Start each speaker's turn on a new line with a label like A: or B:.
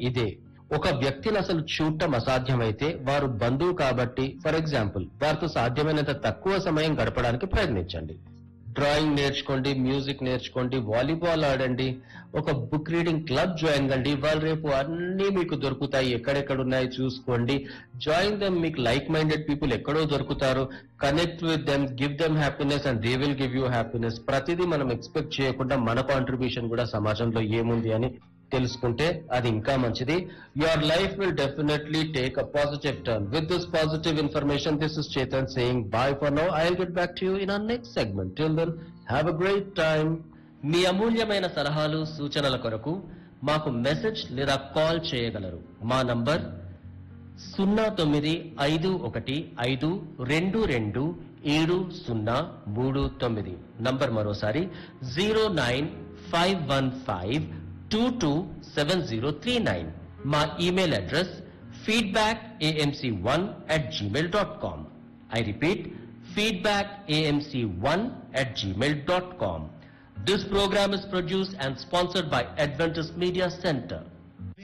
A: ఇదే ఒక వ్యక్తిని అసలు చూడటం అసాధ్యమైతే వారు బంధువు కాబట్టి ఫర్ ఎగ్జాంపుల్ వారితో సాధ్యమైనంత తక్కువ సమయం గడపడానికి ప్రయత్నించండి డ్రాయింగ్ నేర్చుకోండి మ్యూజిక్ నేర్చుకోండి వాలీబాల్ ఆడండి ఒక బుక్ రీడింగ్ క్లబ్ జాయిన్ కండి వాళ్ళు రేపు అన్ని మీకు దొరుకుతాయి ఎక్కడెక్కడ ఉన్నాయి చూసుకోండి జాయిన్ దెమ్ మీకు లైక్ మైండెడ్ పీపుల్ ఎక్కడో దొరుకుతారు connect with them give them happiness and they will give you happiness ప్రతిదీ మనం ఎక్స్పెక్ట్ చేయకుండా మన కాంట్రిబ్యూషన్ కూడా సమాజంలో ఏముంది అని తెలుసుకుంటే అది ఇంకా మంచిది your life will definitely take a positive turn with this positive information this is Chetan saying bye for now I get back to you in our next segment till then have a great time
B: మీ అమూల్యమైన సలహాలు సూచనల కొరకు మాకు message లేదా call చేయగలరు మా number సున్నా తొమ్మిది ఐదు ఒకటి ఐదు రెండు రెండు ఏడు సున్నా మూడు తొమ్మిది నంబర్ మరోసారి zero nine five one five two two seven zero three nine మా email address feedback AMC one at Gmail dot com I repeat feedback AMC one at Gmail dot com This program is produced and sponsored by Adventist Media Center.